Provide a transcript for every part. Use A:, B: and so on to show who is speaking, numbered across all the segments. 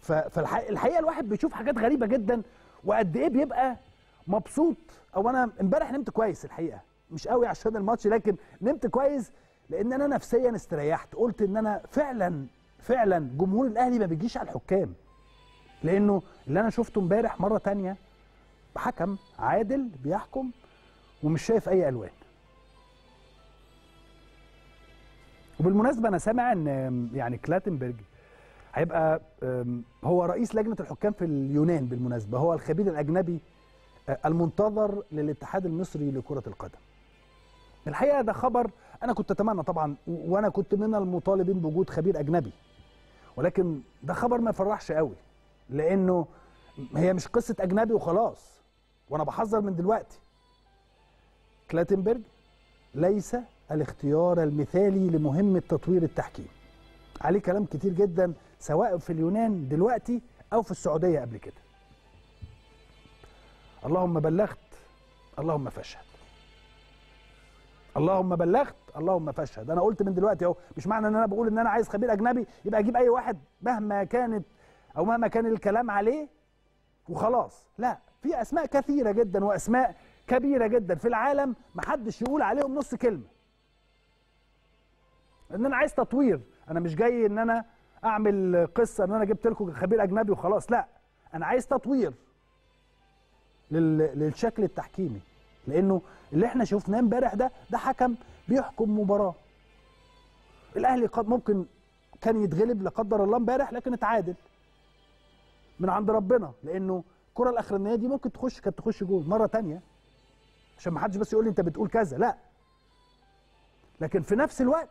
A: فالحقيقه الواحد بيشوف حاجات غريبه جدا وقد ايه بيبقى مبسوط او انا امبارح نمت كويس الحقيقه مش قوي عشان الماتش لكن نمت كويس لان انا نفسيا استريحت قلت ان انا فعلا فعلا جمهور الاهلي ما بيجيش على الحكام لانه اللي انا شفته امبارح مره تانية حكم عادل بيحكم ومش شايف اي الوان وبالمناسبه انا سامع ان يعني كلاتنبرج هيبقى هو رئيس لجنه الحكام في اليونان بالمناسبه هو الخبير الاجنبي المنتظر للاتحاد المصري لكره القدم الحقيقه ده خبر انا كنت اتمنى طبعا وانا كنت من المطالبين بوجود خبير اجنبي ولكن ده خبر ما يفرحش قوي لانه هي مش قصه اجنبي وخلاص وانا بحذر من دلوقتي كلاتنبرج ليس الاختيار المثالي لمهمه تطوير التحكيم عليه كلام كتير جدا سواء في اليونان دلوقتي او في السعوديه قبل كده اللهم بلغت اللهم فاشهد اللهم بلغت اللهم فاشهد انا قلت من دلوقتي اهو مش معنى ان انا بقول ان انا عايز خبير اجنبي يبقى اجيب اي واحد مهما كانت او مهما كان الكلام عليه وخلاص لا في اسماء كثيره جدا واسماء كبيره جدا في العالم محدش يقول عليهم نص كلمه ان انا عايز تطوير انا مش جاي ان انا اعمل قصه ان انا جبت لكم خبير اجنبي وخلاص لا انا عايز تطوير للشكل التحكيمي لانه اللي احنا شفناه امبارح ده ده حكم بيحكم مباراه الاهلي قد ممكن كان يتغلب لا قدر الله امبارح لكن اتعادل من عند ربنا لانه الكره الاخرانيه دي ممكن تخش كانت تخش جول مره تانية عشان ما حدش بس يقول لي انت بتقول كذا لا لكن في نفس الوقت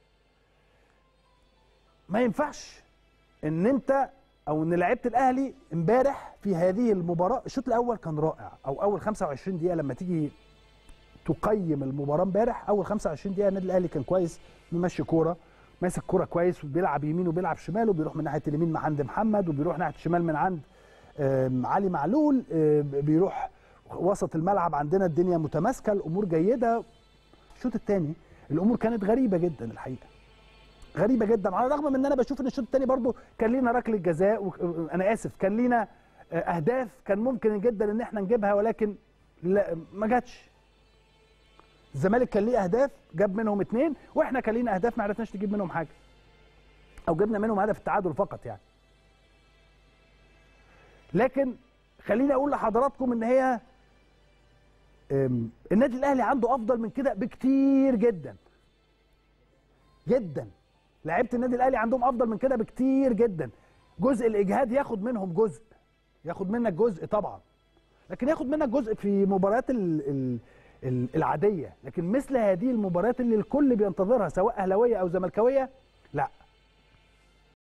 A: ما ينفعش ان انت او ان لعيبه الاهلي امبارح في هذه المباراه الشوط الاول كان رائع او اول 25 دقيقه لما تيجي تقيم المباراه امبارح اول 25 دقيقه النادي الاهلي كان كويس ممشي كوره ماسك كوره كويس وبيلعب يمين وبيلعب شمال وبيروح من ناحيه اليمين من عند محمد وبيروح ناحيه الشمال من عند علي معلول بيروح وسط الملعب عندنا الدنيا متماسكه الامور جيده الشوط الثاني الامور كانت غريبه جدا الحقيقه غريبه جدا على الرغم من ان انا بشوف ان الشوط الثاني برضو كان لينا ركله جزاء و... انا اسف كان لينا اهداف كان ممكن جدا ان احنا نجيبها ولكن لا ما جاتش الزمالك كان ليه اهداف جاب منهم اثنين واحنا كان لينا اهداف ما عرفناش نجيب منهم حاجه او جبنا منهم هدف التعادل فقط يعني لكن خليني اقول لحضراتكم ان هي النادي الاهلي عنده افضل من كده بكتير جدا جدا لعيبه النادي الاهلي عندهم افضل من كده بكتير جدا جزء الاجهاد ياخد منهم جزء ياخد منك جزء طبعا لكن ياخد منك جزء في مباريات ال ال ال العاديه لكن مثل هذه المباريات اللي الكل بينتظرها سواء اهلاويه او زملكاويه لا